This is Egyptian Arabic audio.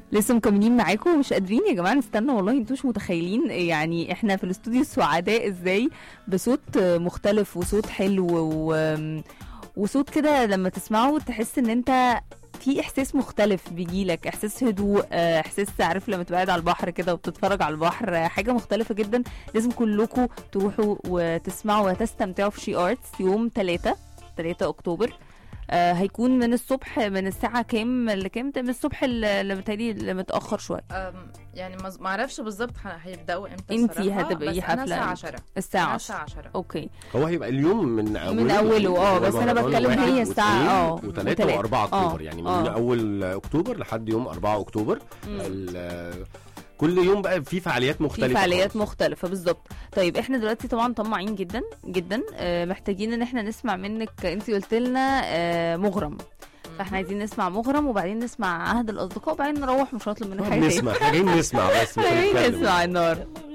لسه مكملين معاكم ومش قادرين يا جماعه نستنى والله انتوش متخيلين يعني احنا في الاستوديو سعداء ازاي بصوت مختلف وصوت حلو و... وصوت كده لما تسمعه تحس ان انت في احساس مختلف بيجيلك احساس هدوء آه، احساس عارف لما تبقى قاعد على البحر كده وبتتفرج على البحر آه، حاجه مختلفه جدا لازم كلكم تروحوا وتسمعوا وتستمتعوا في شي ارتس يوم 3 3 اكتوبر آه هيكون من الصبح من الساعة كام لكام من الصبح اللي بتهيألي اللي متأخر شوية أم، يعني ما ما اعرفش بالظبط ه- هيبداوا امتى انتي الصراحة، هتبقي بس حفلة انا الساعه امتى؟ 10 الساعة أنا 10 الساعه 10 اوكي هو هيبقى اليوم من اوله من أوله، اه، بس أنا رمضان بتكلم واحد هي الساعة، اه، وثلاثة وتلاتة. وأربعة اه، أكتوبر يعني من اه. أول أكتوبر لحد يوم 4 أكتوبر مم. ال- كل يوم بقى في فعاليات مختلفة في فعاليات خالص. مختلفة بالظبط طيب احنا دلوقتي طبعا طماعين جدا جدا آه محتاجين ان احنا نسمع منك انت قلت لنا آه مغرم فاحنا عايزين نسمع مغرم وبعدين نسمع عهد الاصدقاء وبعدين نروح مش هنطلب منك آه، حاجه تاني بنسمع جايين نسمع بس مش جايين هنتكلم. نسمع النهارده